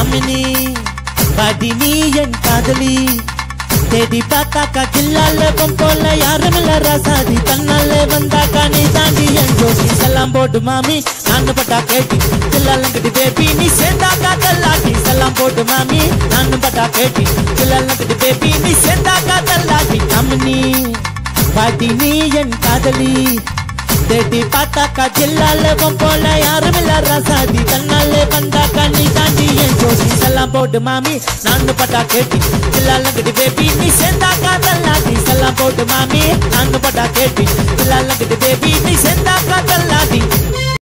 அம்மினி பாடி நீ என் காதலி தேடி பார்த்தாக்கா கில்லால போல யாரும் இல்ல ராசாதி தன்னால வந்தாக்கா நீ தாண்டி என் ஜோசி செல்லாம் போட்டு மாமி நான் பட்டா கேட்டி கில்லாலங்கடி பேபி நீ சேர்ந்தாக்கா தள்ளாட்டி செல்லாம் போட்டு மாமி நான் பட்டா கேட்டி கில்லாலங்கடி பேபி நீ சேர்ந்தாக்கா தள்ளாட்டி அம்மனி பாட்டி நீ என் காதலி தேடி பார்த்தாக்கா ஜில்லால போல யாரும் இல்ல ரசாதி தன்னால வந்தாக்கா நீ தாண்டி என் ஜோசி செல்லாம் போட்டு மாமி நான் பட்டா கேட்டி ஜில்லால கட்டி பேபி நீ சேர்ந்தாக்கா தள்ளாட்டி செல்லாம் போட்டு மாமி நான் பட்டா கேட்டி ஜில்லால கட்டி பேபி நீ சேர்ந்தாக்கா தள்ளாட்டி